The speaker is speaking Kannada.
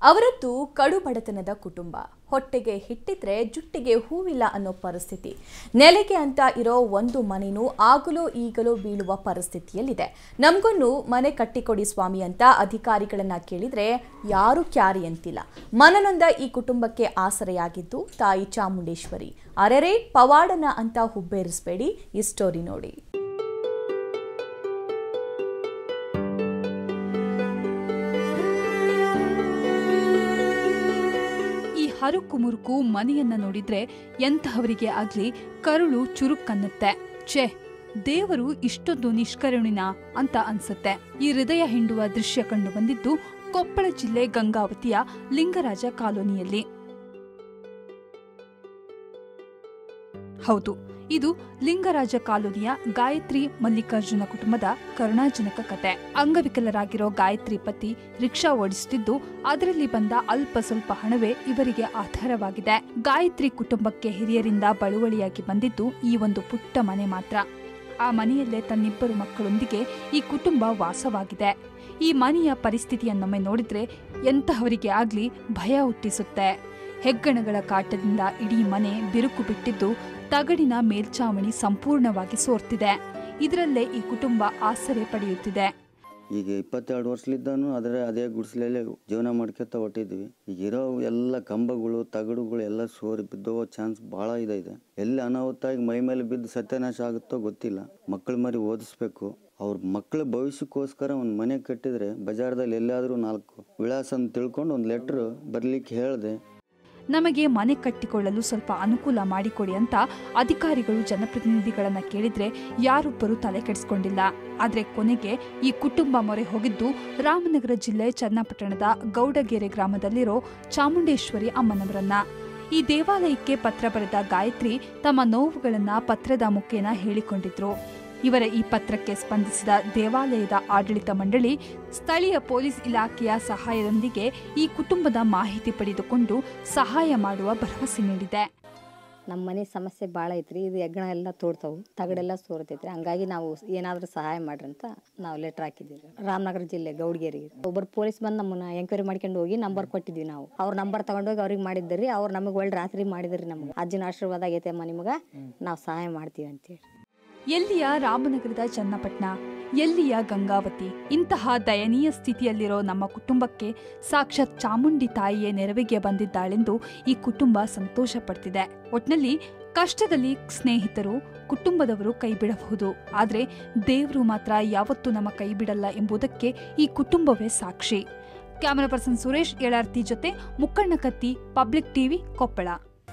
ಅವರದ್ದು ಕಡು ಬಡತನದ ಕುಟುಂಬ ಹೊಟ್ಟೆಗೆ ಹಿಟ್ಟಿದ್ರೆ ಜುಟ್ಟಿಗೆ ಹೂವಿಲ್ಲ ಅನ್ನೋ ಪರಿಸ್ಥಿತಿ ನೆಲೆಗೆ ಅಂತ ಇರೋ ಒಂದು ಮನೆನೂ ಆಗಲೂ ಈಗಲೂ ಬೀಳುವ ಪರಿಸ್ಥಿತಿಯಲ್ಲಿದೆ ನಮಗೊಂದು ಮನೆ ಕಟ್ಟಿಕೊಡಿ ಸ್ವಾಮಿ ಅಂತ ಅಧಿಕಾರಿಗಳನ್ನ ಕೇಳಿದ್ರೆ ಯಾರು ಕ್ಯಾರಿ ಅಂತಿಲ್ಲ ಮನನೊಂದ ಈ ಕುಟುಂಬಕ್ಕೆ ಆಸರೆಯಾಗಿದ್ದು ತಾಯಿ ಚಾಮುಂಡೇಶ್ವರಿ ಅರೆರೆ ಪವಾಡನ ಅಂತ ಹುಬ್ಬೇರಿಸಬೇಡಿ ಈ ಸ್ಟೋರಿ ನೋಡಿ ಈ ಹರುಕು ಮುರುಕು ಮನೆಯನ್ನ ನೋಡಿದ್ರೆ ಎಂತಹವರಿಗೆ ಆಗ್ಲಿ ಕರುಳು ಚುರುಕ್ಕನ್ನುತ್ತೆ ಛೇ ದೇವರು ಇಷ್ಟೊಂದು ನಿಷ್ಕರುಣಿನ ಅಂತ ಅನ್ಸುತ್ತೆ ಈ ಹೃದಯ ಹಿಂಡುವ ದೃಶ್ಯ ಕಂಡು ಬಂದಿದ್ದು ಕೊಪ್ಪಳ ಜಿಲ್ಲೆ ಗಂಗಾವತಿಯ ಲಿಂಗರಾಜ ಕಾಲೋನಿಯಲ್ಲಿ ಹೌದು ಇದು ಲಿಂಗರಾಜ ಕಾಲೋನಿಯ ಗಾಯತ್ರಿ ಮಲ್ಲಿಕಾರ್ಜುನ ಕುಟುಂಬದ ಕರುಣಾಜನಕ ಕತೆ ಅಂಗವಿಕಲರಾಗಿರೋ ಗಾಯತ್ರಿ ಪತಿ ರಿಕ್ಷಾ ಓಡಿಸುತ್ತಿದ್ದು ಅದರಲ್ಲಿ ಬಂದ ಅಲ್ಪ ಸ್ವಲ್ಪ ಹಣವೇ ಇವರಿಗೆ ಆಧಾರವಾಗಿದೆ ಗಾಯತ್ರಿ ಕುಟುಂಬಕ್ಕೆ ಹಿರಿಯರಿಂದ ಬಳುವಳಿಯಾಗಿ ಬಂದಿದ್ದು ಈ ಒಂದು ಪುಟ್ಟ ಮನೆ ಮಾತ್ರ ಆ ಮನೆಯಲ್ಲೇ ತನ್ನಿಬ್ಬರು ಮಕ್ಕಳೊಂದಿಗೆ ಈ ಕುಟುಂಬ ವಾಸವಾಗಿದೆ ಈ ಮನೆಯ ಪರಿಸ್ಥಿತಿಯನ್ನೊಮ್ಮೆ ನೋಡಿದ್ರೆ ಎಂತಹವರಿಗೆ ಆಗ್ಲಿ ಭಯ ಹುಟ್ಟಿಸುತ್ತೆ ಹೆಗ್ಗಣಗಳ ಕಾಟದಿಂದ ಇಡೀ ಮನೆ ಬಿರುಕು ಬಿಟ್ಟಿದ್ದು ತಗಡಿನ ಮೇಲ್ಚಾವಣಿ ಸಂಪೂರ್ಣವಾಗಿ ಸೋರ್ತಿದೆ ಇದರಲ್ಲೇ ಈ ಕುಟುಂಬ ಆಸರೆ ಪಡೆಯುತ್ತಿದೆ ಈಗ ಇಪ್ಪತ್ತೆರಡು ವರ್ಷಲಿದ್ದಾನು ಅದರ ಅದೇ ಗುಡಿಸಲಲ್ಲೇ ಜೀವನ ಮಾಡ್ಕೊತ ಹೊಟ್ಟಿದ್ವಿ ಈಗ ಇರೋ ಎಲ್ಲ ಕಂಬಗಳು ತಗಡುಗಳು ಎಲ್ಲ ಸೋರಿ ಬಿದ್ದೋ ಚಾನ್ಸ್ ಭಾಳ ಇದೆ ಇದೆ ಎಲ್ಲಿ ಅನಾಹುತ ಆಗಿ ಮೈ ಮೇಲೆ ಬಿದ್ದು ಸತ್ಯನಾಶ ಆಗುತ್ತೋ ಗೊತ್ತಿಲ್ಲ ಮಕ್ಕಳ ಮರಿ ಓದಿಸ್ಬೇಕು ಅವ್ರ ಮಕ್ಕಳ ಭವಿಷ್ಯಕ್ಕೋಸ್ಕರ ಒಂದು ಮನೆ ಕಟ್ಟಿದ್ರೆ ಬಜಾರ್ದಲ್ಲಿ ಎಲ್ಲಾದರೂ ನಾಲ್ಕು ವಿಳಾಸ ಅಂತ ತಿಳ್ಕೊಂಡು ಒಂದು ಲೆಟ್ರ್ ಬರ್ಲಿಕ್ಕೆ ಹೇಳಿದೆ ನಮಗೆ ಮನೆ ಕಟ್ಟಿಕೊಳ್ಳಲು ಸ್ವಲ್ಪ ಅನುಕೂಲ ಮಾಡಿಕೊಡಿ ಅಂತ ಅಧಿಕಾರಿಗಳು ಜನಪ್ರತಿನಿಧಿಗಳನ್ನ ಕೇಳಿದ್ರೆ ಯಾರೊಬ್ಬರು ತಲೆ ಕೆಡಿಸ್ಕೊಂಡಿಲ್ಲ ಆದ್ರೆ ಕೊನೆಗೆ ಈ ಕುಟುಂಬ ಮೊರೆ ಹೋಗಿದ್ದು ರಾಮನಗರ ಜಿಲ್ಲೆ ಚನ್ನಪಟ್ಟಣದ ಗೌಡಗೆರೆ ಗ್ರಾಮದಲ್ಲಿರೋ ಚಾಮುಂಡೇಶ್ವರಿ ಅಮ್ಮನವರನ್ನ ಈ ದೇವಾಲಯಕ್ಕೆ ಪತ್ರ ಬರೆದ ಗಾಯತ್ರಿ ತಮ್ಮ ನೋವುಗಳನ್ನ ಪತ್ರದ ಮುಖೇನ ಹೇಳಿಕೊಂಡಿದ್ರು ಇವರ ಈ ಪತ್ರಕ್ಕೆ ಸ್ಪಂದಿಸಿದ ದೇವಾಲಯದ ಆಡಳಿತ ಮಂಡಳಿ ಸ್ಥಳೀಯ ಪೊಲೀಸ್ ಇಲಾಖೆಯ ಸಹಾಯದೊಂದಿಗೆ ಈ ಕುಟುಂಬದ ಮಾಹಿತಿ ಪಡೆದುಕೊಂಡು ಸಹಾಯ ಮಾಡುವ ಭರವಸೆ ನೀಡಿದೆ ನಮ್ಮ ಮನೆ ಸಮಸ್ಯೆ ಭಾಳ ಐತ್ರಿ ಇದು ಹೆಗ್ಗಣ ಎಲ್ಲ ತೋಡ್ತಾವು ತಗಡೆಲ್ಲ ಸೋರ್ತೈತ್ರಿ ಹಂಗಾಗಿ ನಾವು ಏನಾದರೂ ಸಹಾಯ ಮಾಡ್ರಿ ಅಂತ ನಾವು ಲೆಟ್ರ್ ಹಾಕಿದ್ದೀವಿ ರಾಮನಗರ ಜಿಲ್ಲೆ ಗೌಡ್ಗೇರಿಗೆ ಒಬ್ಬರು ಪೊಲೀಸ್ ಬಂದು ನಮ್ಮನ್ನ ಎಂಕ್ವೈರಿ ಮಾಡ್ಕೊಂಡು ಹೋಗಿ ನಂಬರ್ ಕೊಟ್ಟಿದ್ವಿ ನಾವು ಅವ್ರ ನಂಬರ್ ತಗೊಂಡೋಗಿ ಅವ್ರಿಗೆ ಮಾಡಿದ್ರಿ ಅವ್ರು ನಮಗೆ ಒಳ್ಳೆ ರಾತ್ರಿ ಮಾಡಿದ್ರಿ ನಮ್ಗೆ ಅಜ್ಜಿನ ಆಶೀರ್ವಾದ ಆಗೈತೆ ಅಮ್ಮ ನಿಮ್ಗೆ ನಾವು ಸಹಾಯ ಮಾಡ್ತೀವಿ ಅಂತೇಳಿ ಎಲ್ಲಿಯ ರಾಮನಗರದ ಚನ್ನಪಟ್ಟಣ ಎಲ್ಲಿಯ ಗಂಗಾವತಿ ಇಂತಹ ದಯನೀಯ ಸ್ಥಿತಿಯಲ್ಲಿರೋ ನಮ್ಮ ಕುಟುಂಬಕ್ಕೆ ಸಾಕ್ಷಾತ್ ಚಾಮುಂಡಿ ತಾಯಿಯೇ ನೆರವಿಗೆ ಬಂದಿದ್ದಾಳೆಂದು ಈ ಕುಟುಂಬ ಸಂತೋಷ ಪಡ್ತಿದೆ ಒಟ್ನಲ್ಲಿ ಕಷ್ಟದಲ್ಲಿ ಸ್ನೇಹಿತರು ಕುಟುಂಬದವರು ಕೈ ಬಿಡಬಹುದು ಆದರೆ ದೇವರು ಮಾತ್ರ ಯಾವತ್ತೂ ನಮ್ಮ ಕೈ ಬಿಡಲ್ಲ ಎಂಬುದಕ್ಕೆ ಈ ಕುಟುಂಬವೇ ಸಾಕ್ಷಿ ಕ್ಯಾಮರಾ ಪರ್ಸನ್ ಸುರೇಶ್ ಏಳಾರ್ತಿ ಜೊತೆ ಮುಕ್ಕಣ್ಣ ಕತ್ತಿ ಪಬ್ಲಿಕ್ ಟಿವಿ ಕೊಪ್ಪಳ